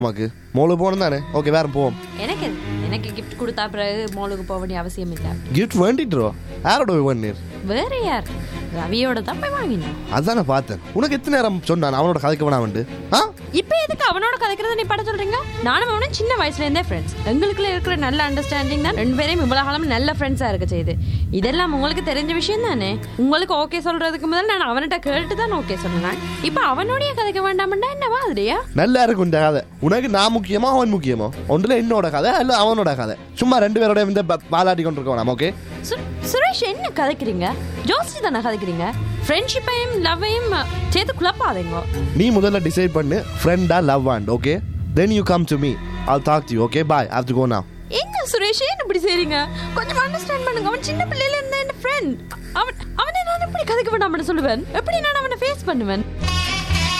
உமாக்கு மோளு போகணும் தானே ஓகே வேற போவோம் எனக்கு எது? எனக்கு கிஃப்ட் கொடுத்தா பிறகு மாலுக்கு போக வேண்டிய அவசியம் இல்லை கிஃப்ட் வேண்டிட்டுரோ யாரோட போய் பண்ணீர் வேற யார் ரவியோட தான் போய் வாங்கினோம் அதானே பார்த்தேன் உனக்கு எத்தனை நேரம் சொன்னான் அவனோட கதைக்க வேணாமண்டு ஆ இப்போ எதுக்கு அவனோட கதைக்கிறத நீ பட சொல்றீங்க நானும் அவனும் சின்ன வயசுல இருந்தே ஃப்ரெண்ட்ஸ் எங்களுக்குள்ள இருக்கிற நல்ல அண்டர்ஸ்டாண்டிங் தான் ரெண்டு பேரையும் இவ்வளவு காலம் நல்ல ஃப்ரெண்ட்ஸா இருக்க செய்யுது இதெல்லாம் உங்களுக்கு தெரிஞ்ச விஷயம் தானே உங்களுக்கு ஓகே சொல்றதுக்கு முதல்ல நான் அவன்கிட்ட கேட்டு தான் ஓகே சொன்னேன் இப்போ அவனோடய கதைக்க வேண்டாமண்டா என்ன மாதிரியா நல்லா இருக்கும் இந்த கதை உனக்கு நான் முக்கியமா அவன் முக்கியமோ ஒன்றுல என்னோட கதை அல்ல அவனோட கதை சும்மா ரெண்டு பேரோட இந்த ப- பாலாட்டி கொண்டு இருக்கோம் நம்ம ஓகே சு- சுரேஷ் என்ன கதைக்கிறீங்க ஜோசி தானே கதைக்கிறீங்க ஃப்ரெண்ட்ஷிப்பையும் லவ்வையும் சேர்த்து குழப்பாதீங்க நீ முதல்ல டிசைட் பண்ணு ஃப்ரெண்டா love and okay then you come to me all talk to okay bye have to go now என்ன சுரேஷ் ஏன் இப்படி செய்றீங்க கொஞ்சம் அண்டர்ஸ்டாண்ட் பண்ணுங்க அவன் சின்ன பிள்ளையில இருந்த என் ஃப்ரெண்ட் அவன் அவனை நான் எப்படி கதைக்க வேண்டாம்னு சொல்லுவேன் எப்படி நான் அவனை ஃபேஸ் பண்ணுவேன்